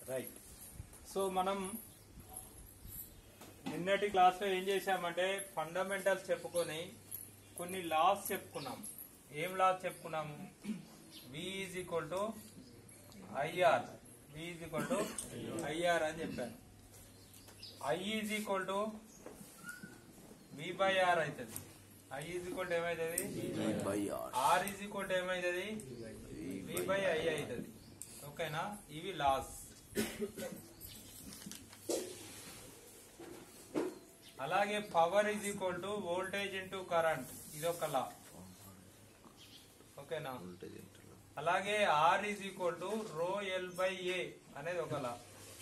Right so మనం నిన్నటి క్లాస్లో ఏం చేశామంటే ఫండమెంటల్స్ చెప్పుకొని కొన్ని లాస్ చెప్పుకున్నాం ఏం లాస్ చెప్పుకున్నాము V is equal to IR V is equal to I R అని చెప్పాను I is equal to V by R అవుతుంది ఐ ఈజ్ ఈక్వల్ టు ఏమవుతుంది by R R is equal to ఏమవుతుంది వి బై ఐ అవుతుంది ఓకేనా ఇవి laws అలాగే power is equal to voltage into current ఇది ఒక లా ఓకేనా వోల్టేజ్ ఇంటర్లో అలాగే R is equal to rho L by A అనేది ఒక లా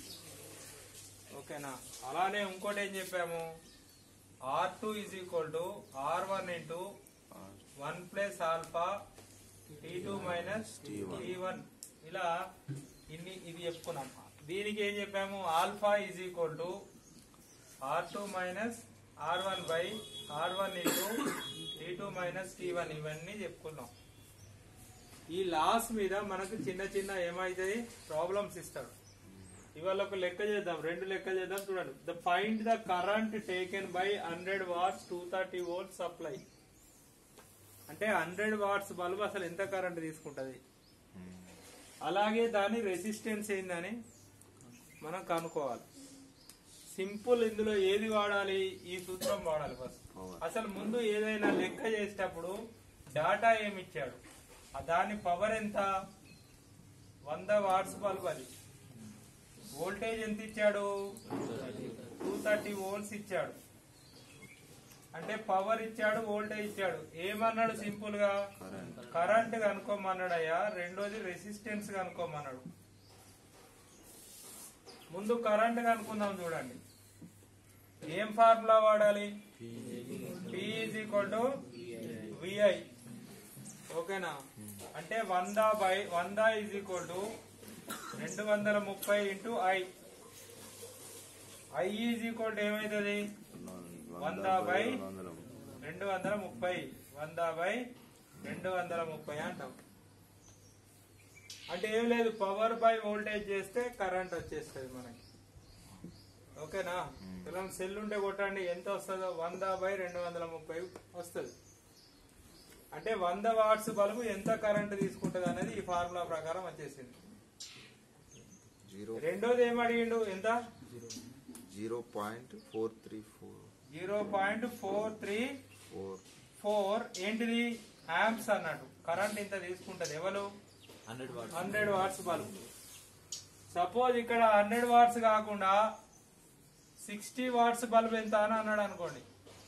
ఓకేనా అలానే ఇంకోటి ఏం చెప్పాము R two is equal to R one into one plus alpha T two minus T1. T one ఇలా ఇన్ని ఇది చెప్పుకున్నాం దీనికి ఏం చెప్పాము alpha is equal to R two minus R one by R one into T two minus T one ఇవన్నీ చెప్పుకున్నాం ఈ లాస్ మీద మనకు చిన్న చిన్న ఏమైతుంది ప్రాబ్లమ్స్ ఇస్తాడు ఇవాళ ఒక లెక్క చేద్దాం రెండు లెక్కలు చేద్దాం చూడండి the find the current taken by hundred watts two thirty volt supply అంటే హండ్రెడ్ వాట్స్ బల్బ్ అసలు ఎంత కరెంట్ తీసుకుంటది అలాగే దాని రెసిస్టెన్స్ ఏందని మనం కనుక్కోవాలి సింపుల్ ఇందులో ఏది వాడాలి ఈ సూత్రం వాడాలి ఫస్ట్ Power. అసలు ముందు ఏదైనా లెక్క చేసేటప్పుడు డాటా ఏమి ఇచ్చాడు ఆ దాని పవర్ ఎంత వంద వాట్స్ బల్బ్ అది వోల్టేజ్ ఎంత ఇచ్చాడు టూ థర్టీ వోల్ట్స్ ఇచ్చాడు అంటే పవర్ ఇచ్చాడు వోల్టేజ్ ఇచ్చాడు ఏమన్నాడు సింపుల్ గా కరెంట్ కరెంట్ కనుక్కోమన్నాడు అయ్యా రెండోది రెసిస్టెన్స్ కనుక్కోమన్నాడు ముందు కరెంట్ కనుక్కుందాం చూడండి ఏం ఫార్ములా వాడాలి P is equal to V I ఓకేనా అంటే వంద బై వంద ఈజ్ ఈక్వల్ టు రెండు వందల ముప్పై into I I is equal to ఏమవుతుంది వంద బై వందల రెండు వందల ముప్పై వంద బై రెండు వందల ముప్పై అంటాం అంటే ఏం లేదు పవర్ బై వోల్టేజ్ చేస్తే కరెంట్ వచ్చేస్తుంది మనకి ఓకేనా ఇలా సెల్ ఉంటే కొట్టండి ఎంత వస్తుందో వంద బై రెండు వందల ముప్పై వస్తుంది అంటే వంద వాట్స్ బల్బు ఎంత కరెంట్ తీసుకుంటది అనేది ఈ ఫార్ములా ప్రకారం వచ్చేసింది జీరో రెండోది ఏం అడిగిండు ఎంత zero point four three four zero point four three four four ఏంటిది యాంప్స్ అన్నట్టు కరెంట్ ఇంత తీసుకుంటది ఎవరు హండ్రెడ్ వాట్స్ బల్బ్ సపోజ్ ఇక్కడ హండ్రెడ్ వాట్స్ కాకుండా సిక్స్టీ వాట్స్ బల్బ్ ఎంత అని అన్నాడు అనుకోండి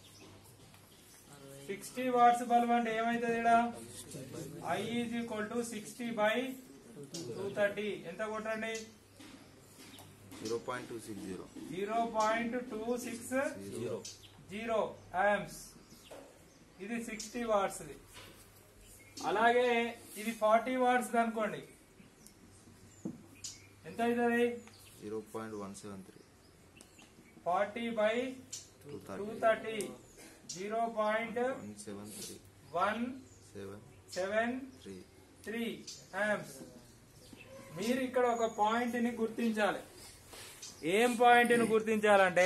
సిక్స్టీ వాట్స్ బల్బ్ అంటే ఏమైతుంది ఇక్కడ I is equal to sixty by two thirty ఎంత కొట్టండి zero point two six zero zero point two six zero zero amps ఇది సిక్స్టీ వాట్స్ అలాగే ఇది ఫార్టీ వాట్స్ అనుకోండి ఎంత అవుతుంది zero point one seven three forty by two two thirty thirty zero point one seven three one seven seven three three amps మీరు ఇక్కడ ఒక point ని గుర్తించాలి ఏం పాయింట్ ని గుర్తించాలంటే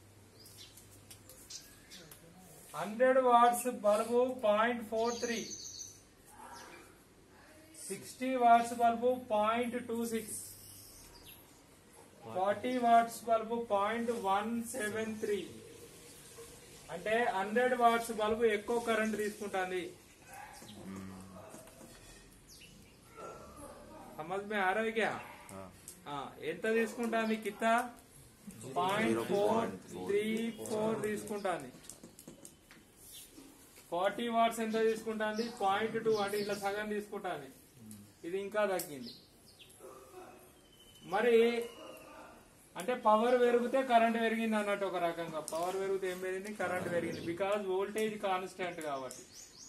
hundred watts bulb point four three sixty watts bulb point two six forty watts bulb point one seven three అంటే hundred watts bulb ఎక్కువ కరెంట్ తీసుకుంటుంది समझ में आ रहा है क्या हाँ, ఎంత తీసుకుంటాంది కింద పాయింట్ ఫోర్ త్రీ ఫోర్ తీసుకుంటాంది ఫార్టీ వాట్స్ ఎంత తీసుకుంటాంది పాయింట్ టూ అంటే ఇట్లా సగం తీసుకుంటాంది ఇది ఇంకా తగ్గింది మరి అంటే పవర్ పెరిగితే కరెంట్ పెరిగింది అన్నట్టు ఒక రకంగా పవర్ పెరిగితే ఏం పెరిగింది కరెంట్ పెరిగింది బికాజ్ వోల్టేజ్ కాన్స్టెంట్ కాబట్టి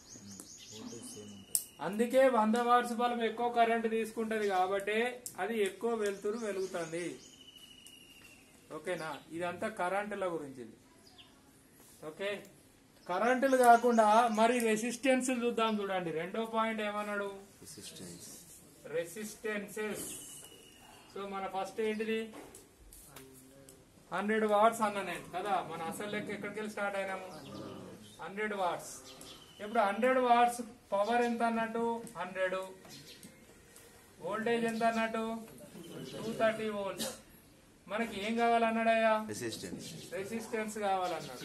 అందుకే వంద వాట్స్ బల్బ్ ఎక్కువ కరెంట్ తీసుకుంటది కాబట్టి అది ఎక్కువ వెలుతురు వెలుగుతుంది ఓకేనా ఇదంతా కరెంటుల గురించి ఓకే కరెంటులు కాకుండా మరి రెసిస్టెన్స్ చూద్దాం చూడండి రెండో పాయింట్ ఏమన్నాడు రెసిస్టెన్స్ రెసిస్టెన్సెస్ సో సో మన ఫస్ట్ ఏంటిది హండ్రెడ్ వాట్స్ అన్న నేను కదా మన అసలు లెక్క ఎక్కడికి వెళ్ళి స్టార్ట్ అయినాము హండ్రెడ్ వాట్స్ ఇప్పుడు హండ్రెడ్ వాట్స్ పవర్ ఎంత అన్నట్టు హండ్రెడ్ వోల్టేజ్ ఎంత అన్నట్టు టూ థర్టీ వోల్ట్స్ మనకి ఏం కావాలన్నాడయ్యా రెసిస్టెన్స్ రెసిస్టెన్స్ కావాలన్నాడు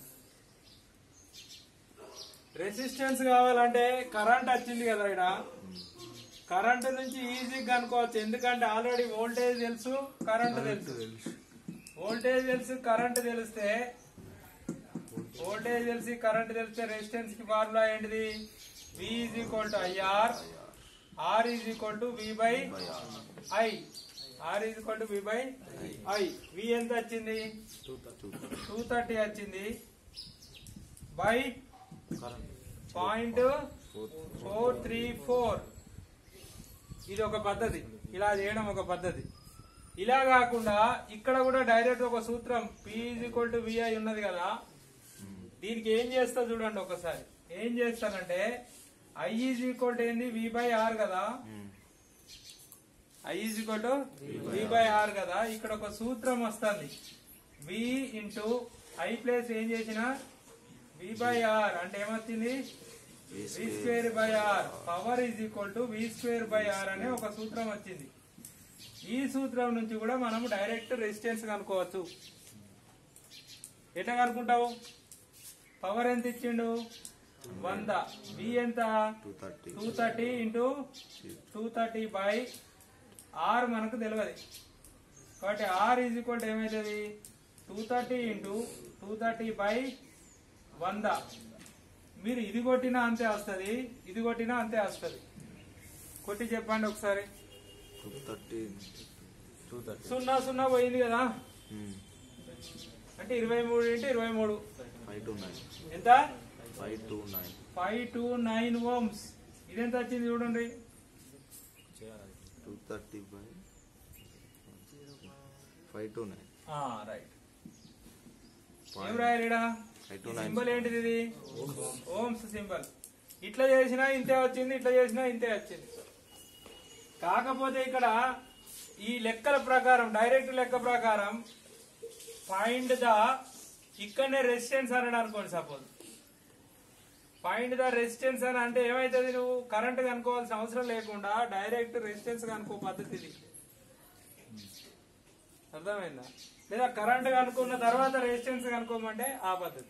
రెసిస్టెన్స్ కావాలంటే కరెంట్ వచ్చింది కదా ఇక్కడ కరెంట్ నుంచి ఈజీగా కనుక్కోవచ్చు ఎందుకంటే ఆల్రెడీ వోల్టేజ్ తెలుసు కరెంట్ తెలుసు వోల్టేజ్ తెలుసు కరెంట్ తెలిస్తే వోల్టేజ్ తెలిసి కరెంట్ తెలిస్తే రెసిస్టెన్స్ కి ఫార్ములా ఏంటిది V is equal to IR R is equal to V by I R is equal to V by I V ఎంత వచ్చింది టూ థర్టీ వచ్చింది by point four three four ఇది ఒక పద్ధతి ఇలా చేయడం ఒక పద్ధతి ఇలా కాకుండా ఇక్కడ కూడా డైరెక్ట్ ఒక సూత్రం పి ఈక్వల్ టు విఐ ఉన్నది కదా దీనికి ఏం చేస్తా చూడండి ఒకసారి ఏం చేస్తానంటే ఐ ఈజ్ ఈక్వల్ టు ఏంది వి బై ఆర్ కదా I is equal to V by R కదా ఇక్కడ ఒక సూత్రం వస్తుంది వి ఇంటూ ఐ ప్లేస్ ఏం చేసిన వి బై ఆర్ అంటే ఏమొచ్చింది V square by R power is equal to V square by R అనే ఒక సూత్రం వచ్చింది ఈ సూత్రం నుంచి కూడా మనం డైరెక్ట్ రెసిస్టెన్స్ కనుక్కోవచ్చు ఎట్లా కనుక్కుంటావు పవర్ ఎంత ఇచ్చిండు వంద వి ఎంత two thirty two thirty into two thirty by R మనకు తెలియదు కాబట్టి ఆర్ ఈజ్ ఈక్వల్ టు ఏమవుతుంది two thirty into two thirty by వంద మీరు ఇది కొట్టినా అంతే వస్తుంది ఇది కొట్టినా అంతే వస్తుంది కొట్టి చెప్పండి ఒకసారి టూ థర్టీ టూ థర్టీ సున్నా సున్నా పోయింది కదా అంటే ఇరవై మూడు ఇంటూ ఇరవై మూడు ఫైవ్ టూ నైన్ ఎంత five two nine five two nine ohms ఇదెంత వచ్చింది చూడండి two thirty by five two nine right ఏం రాయలేడా ఫైవ్ టూ నైన్ సింబల్ ఏంటిది ఇది ఓమ్స్ సింబల్ ఇట్లా చేసినా ఇంతే వచ్చింది ఇట్లా చేసినా ఇంతే వచ్చింది కాకపోతే ఇక్కడ ఈ లెక్కల ప్రకారం డైరెక్ట్ లెక్క ప్రకారం ఫైండ్ ద ఇక్కడనే రెసిస్టెన్స్ అన్నాడు అనుకోండి సపోజ్ ఫైండ్ ద రెసిస్టెన్స్ అని అంటే ఏమైతుంది నువ్వు కరెంట్ కనుక్కోవాల్సిన అవసరం లేకుండా డైరెక్ట్ రెసిస్టెన్స్ కనుక్కో పద్ధతి ఇది అర్థమైందా లేదా కరెంట్ కనుక్కున్న తర్వాత రెసిస్టెన్స్ కనుక్కోమంటే ఆ పద్ధతి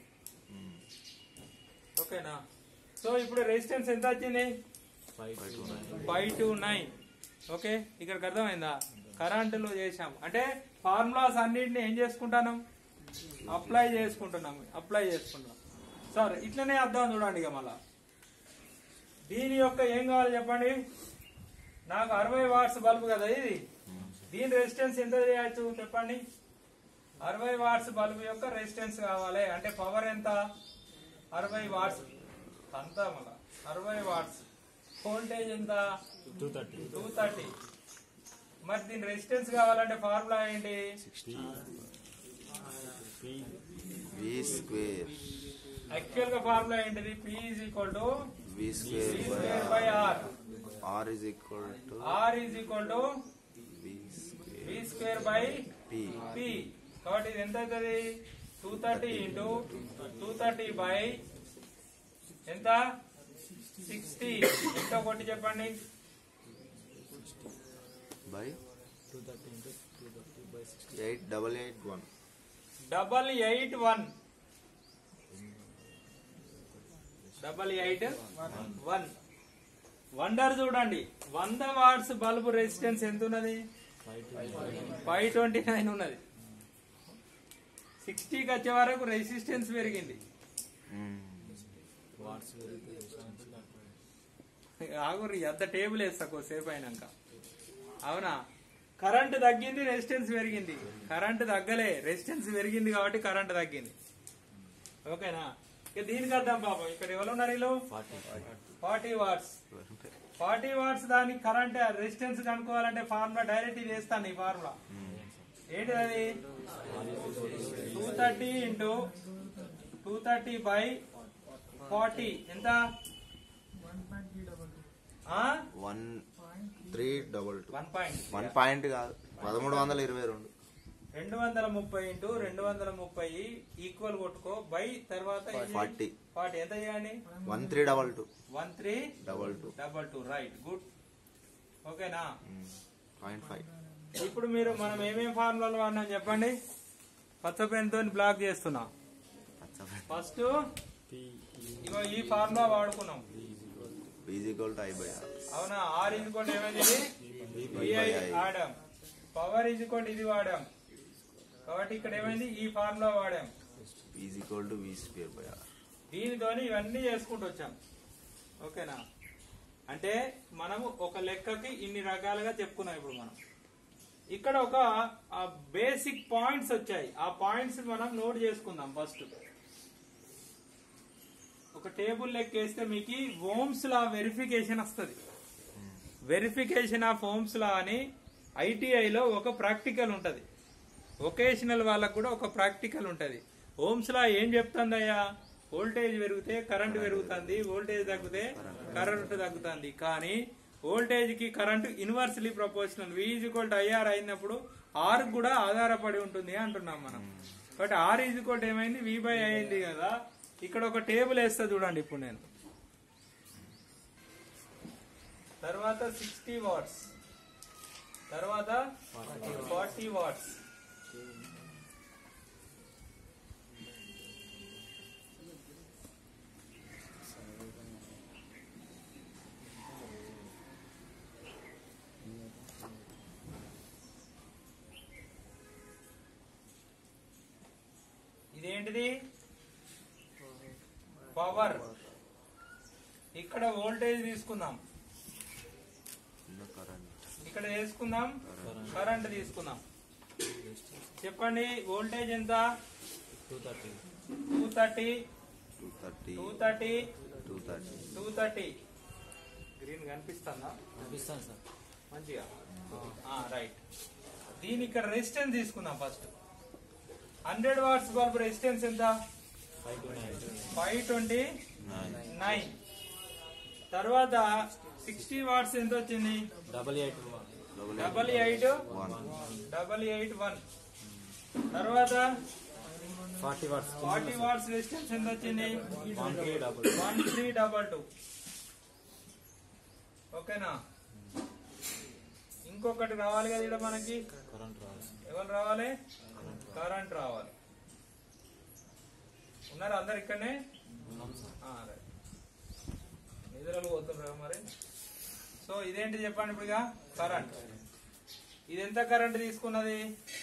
ఓకేనా సో ఇప్పుడు రెసిస్టెన్స్ ఎంత వచ్చింది five two nine five two nine okay ఇక్కడికి అర్థమైందా కరెంటులో చేసాం అంటే ఫార్ములాస్ అన్నింటిని ఏం చేసుకుంటాను అప్లై చేసుకుంటున్నాం అప్లై చేసుకుంటున్నాం సరే ఇట్లనే అర్థం చూడండి ఇక మళ్ళా దీని యొక్క ఏం కావాలి చెప్పండి నాకు అరవై వాట్స్ బల్బ్ కదా ఇది దీని రెసిస్టెన్స్ ఎంత చేయొచ్చు చెప్పండి అరవై వాట్స్ బల్బ్ యొక్క రెసిస్టెన్స్ కావాలి అంటే పవర్ ఎంత అరవై వాట్స్ అంతా మళ్ళా అరవై వాట్స్ వోల్టేజ్ ఎంత టూ థర్టీ టూ థర్టీ మరి దీని రెసిస్టెన్స్ కావాలంటే ఫార్ములా ఏంటి వి స్క్వేర్ యాక్చువల్ గా ఫార్ములా ఏంటిది P is equal to V square by square by R R is equal to R is equal to V square V square by P P కాబట్టి ఇది ఎంత అవుతుంది two thirty into two thirty by ఎంత sixty ఎంత కొట్టి చెప్పండి by two thirty into two thirty by sixty eight double eight one double eight one double eight one wonder చూడండి వంద వాట్స్ బల్బ్ రెసిస్టెన్స్ ఎంత ఉన్నది ఫైవ్ ట్వంటీ నైన్ ఉన్నది సిక్స్టీకి వచ్చే వరకు రెసిస్టెన్స్ పెరిగింది వాట్స్ పెరిగితే రెసిస్టెన్స్ ఆగురి అంత టేబుల్ వేస్తా సేపు అయినాక అవునా కరెంట్ తగ్గింది రెసిస్టెన్స్ పెరిగింది కరెంట్ తగ్గలే రెసిస్టెన్స్ పెరిగింది కాబట్టి కరెంట్ తగ్గింది ఓకేనా ఇక దీనికి అర్థం పాపం ఇక్కడ ఎవరు ఉన్నారు వీళ్ళు forty forty watts forty watts దానికి కరెంట్ రెసిస్టెన్స్ కనుక్కోవాలంటే ఫార్ములా డైరెక్ట్ ఇది వేస్తాను ఈ ఫార్ములా ఏంటి అది two thirty into two thirty by forty ఎంత one three double two one point one point కాదు పదమూడు వందల ఇరవై రెండు రెండు వందల ముప్పై ఇంటూ రెండు వందల ముప్పై ఈక్వల్ కొట్టుకో బై తర్వాత Forty. ఫార్టీ ఎంత చేయండి one three double two one three double two double two right good ఓకేనా పాయింట్ ఫైవ్ ఇప్పుడు మీరు మనం ఏమేం ఫార్ములాలు వాడినాం చెప్పండి పచ్చ పెన్ తోని బ్లాక్ చేస్తున్నా ఫస్ట్ ఇగో ఈ ఫార్ములా వాడుకున్నాం equal to I by R అవునా ఆర్ ఇది కూడా ఏమైంది విఐ ఆడాం పవర్ ఇది కూడా ఇది వాడాం కాబట్టి ఇక్కడ ఏమైంది ఈ ఫార్ములా వాడాం is equal to V square by R దీనితోని ఇవన్నీ చేసుకుంటూ వచ్చాం ఓకేనా అంటే మనము ఒక లెక్కకి ఇన్ని రకాలుగా చెప్పుకున్నాం ఇప్పుడు మనం ఇక్కడ ఒక బేసిక్ పాయింట్స్ వచ్చాయి ఆ పాయింట్స్ మనం నోట్ చేసుకుందాం ఫస్ట్ ఒక టేబుల్ లెక్క వేస్తే మీకు ఓమ్స్ లా వెరిఫికేషన్ వస్తుంది వెరిఫికేషన్ ఆఫ్ ఓమ్స్ లా అని ఐటీఐలో ఒక ప్రాక్టికల్ ఉంటది వొకేషనల్ వాళ్ళకు కూడా ఒక ప్రాక్టికల్ ఉంటది ఓమ్స్ లా ఏం చెప్తుందయ్యా వోల్టేజ్ పెరిగితే కరెంట్ పెరుగుతుంది వోల్టేజ్ తగ్గితే కరెంట్ తగ్గుతుంది కానీ వోల్టేజ్ కి current inversely proportional V equal to IR అయినప్పుడు ఆర్ కూడా ఆధారపడి ఉంటుంది అంటున్నాం మనం బట్ ఆర్ ఈజ్వల్ ఏమైంది వి బై అయింది కదా ఇక్కడ ఒక టేబుల్ వేస్తా చూడండి ఇప్పుడు నేను తర్వాత సిక్స్టీ వాట్స్ తర్వాత ఫార్టీ వాట్స్ ఇదేంటిది పవర్ ఇక్కడ వోల్టేజ్ తీసుకుందాం కరెంట్ ఇక్కడ తీసుకుందాం కరెంట్ తీసుకుందాం చెప్పండి వోల్టేజ్ ఎంత two thirty two thirty two thirty two thirty two thirty two thirty green కనిపిస్తుందా పంపిస్తాను సార్ మంచిగా రైట్ దీని ఇక్కడ రెసిస్టెన్స్ తీసుకుందాం first hundred watts bulb resistance ఎంత five two nine five twenty nine nine తర్వాత సిక్స్టీ వాట్స్ ఎంత వచ్చింది double eight double eight one double eight one తర్వాత forty watts forty watts resistance ఎంత వచ్చింది one three double one three double two ఓకేనా ఇంకొకటి రావాలి కదా ఇక్కడ మనకి కరెంట్ రావాలి ఎవరు రావాలి కరెంట్ రావాలి ఉన్నారు అందరు ఇక్కడనే ఉన్నాం సార్ ఆ, రైట్. నిద్రలు పోతుండ్రా మరి సో ఇదేంటి చెప్పండి ఇప్పుడు ఇక కరెంట్ ఇది ఎంత కరెంట్ తీసుకున్నది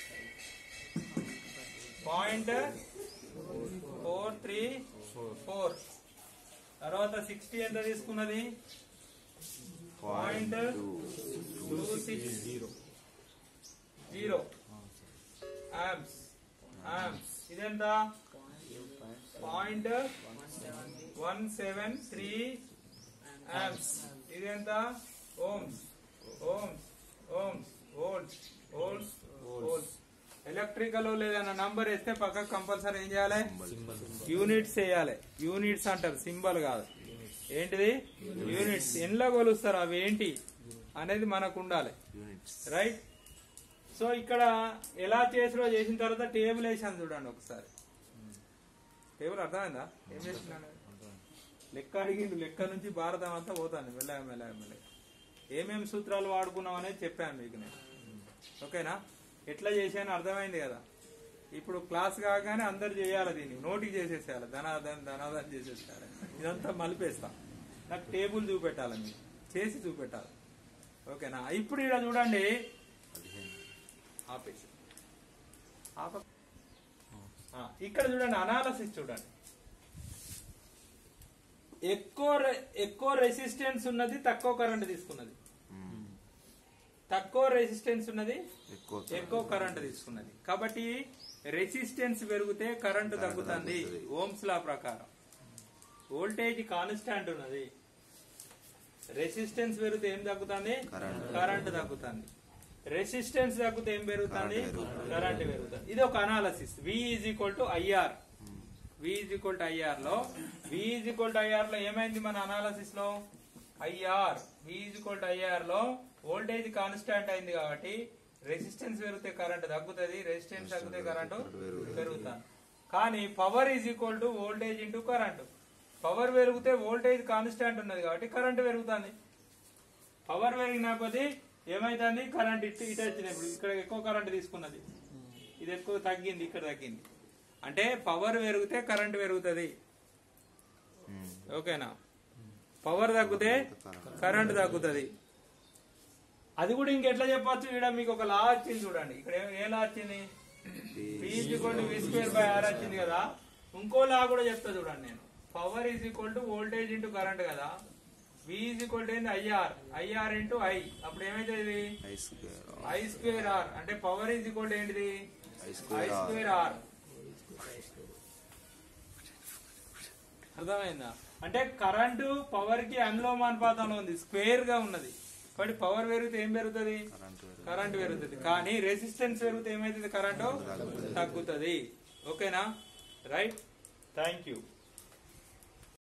point four three four four తర్వాత సిక్స్టీ ఎంత తీసుకున్నది point two two six zero zero amps amps ఇదెంత point one seven three amps ఇదెంత ohms ohms ohms volts volts volts electrical లేదన్న నంబర్ వేస్తే పక్కకు కంపల్సరీ ఏం చేయాలి సింబల్ యూనిట్స్ వేయాలి యూనిట్స్ అంటారు సింబల్ కాదు ఏంటిది యూనిట్స్ ఎన్లో కొలుస్తారు అవి ఏంటి అనేది మనకు ఉండాలి యూనిట్స్ రైట్ సో ఇక్కడ ఎలా చేసిరో చేసిన తర్వాత టేబుల్ వేసాను చూడండి ఒకసారి టేబుల్ అర్థమైందా ఏం చేసినాను లెక్క అడిగిండు లెక్క నుంచి భారతం అంతా పోతాను మెల్లగా మెల్లగా మెల్లగా ఏమేమి సూత్రాలు వాడుకున్నాం అనేది చెప్పాను మీకు నేను ఓకేనా ఎట్లా చేశాను అర్థమైంది కదా ఇప్పుడు క్లాస్ కాగానే అందరు చేయాలి దీన్ని నోటికి చేసేసేయాలి ధనాధన్ ధనాధన్ చేసేసేయాలి ఇదంతా మలిపేస్తా నాకు టేబుల్ చూపెట్టాలి మీరు చేసి చూపెట్టాలి ఓకేనా ఇప్పుడు ఇక్కడ చూడండి ఆపేసి ఆప ఆ, ఇక్కడ చూడండి అనాలసిస్ చూడండి ఎక్కువ రె- ఎక్కువ రెసిస్టెన్స్ ఉన్నది తక్కువ కరెంట్ తీసుకున్నది తక్కువ రెసిస్టెన్స్ ఉన్నది ఎక్కువ ఎక్కువ కరెంట్ తీసుకున్నది కాబట్టి రెసిస్టెన్స్ పెరిగితే కరెంట్ తగ్గుతుంది తగ్గుతుంది. ఓమ్స్ లా ప్రకారం వోల్టేజ్ కాన్స్టాంట్ ఉన్నది రెసిస్టెన్స్ పెరిగితే ఏం తగ్గుతుంది కరెంట్. కరెంట్ తగ్గుతుంది రెసిస్టెన్స్ తగ్గితే ఏం పెరుగుతుంది కరెంట్ పెరుగుతుంది. కరెంట్ పెరుగుతుంది ఇది ఒక analysis V is equal to IR V is equal to IR లో V is equal to IR లో ఏమైంది మన అనాలసిస్ లో IR V is equal to IR లో వోల్టేజ్ కాన్స్టాంట్ అయింది కాబట్టి రెసిస్టెన్స్ పెరిగితే కరెంట్ తగ్గుతుంది రెసిస్టెన్స్ తగ్గితే కరెంటు పెరుగుతుంది. పెరుగుతుంది కానీ power is equal to voltage into current power పెరిగితే వోల్టేజ్ కాన్స్టాంట్ ఉన్నది కాబట్టి కరెంట్ పెరుగుతుంది పవర్ పెరిగిన కొద్దీ ఏమైతుంది కరెంట్ ఇటు ఇటు వచ్చింది ఇప్పుడు ఇక్కడ ఎక్కువ కరెంట్ తీసుకున్నది ఇది ఎక్కువ తగ్గింది ఇక్కడ తగ్గింది అంటే పవర్ పెరిగితే కరెంట్ పెరుగుతుంది ఓకేనా పవర్ తగ్గితే కరెంట్ తగ్గుతుంది అది కూడా ఇంకెట్లా చెప్పొచ్చు ఇక్కడ మీకు ఒక లా వచ్చింది చూడండి ఇక్కడ ఏ- ఏ లా వచ్చింది P is equal to V square by R వచ్చింది కదా ఇంకో లా కూడా చెప్తా చూడండి నేను power is equal to voltage into current కదా వి ఈజ్ ఈక్వల్ టు ఏంది ఐఆర్ ఐఆర్ ఇంటూ ఐ అప్పుడు ఏమైతుంది ఇది I square I square R అంటే పవర్ ఈజ్ ఈక్వల్ టు ఏంటిది I I square R square R అర్థమైందా అంటే కరెంటు పవర్ కి అనులోమానుపాతంలో ఉంది స్క్వేర్ గా ఉన్నది కాబట్టి పవర్ పెరిగితే ఏం పెరుగుతుంది కరెంట్ కరెంట్ పెరుగుతుంది కానీ రెసిస్టెన్స్ పెరిగితే ఏమైతుంది కరెంటు తగ్గుతుంది ఓకేనా రైట్ థ్యాంక్ యూ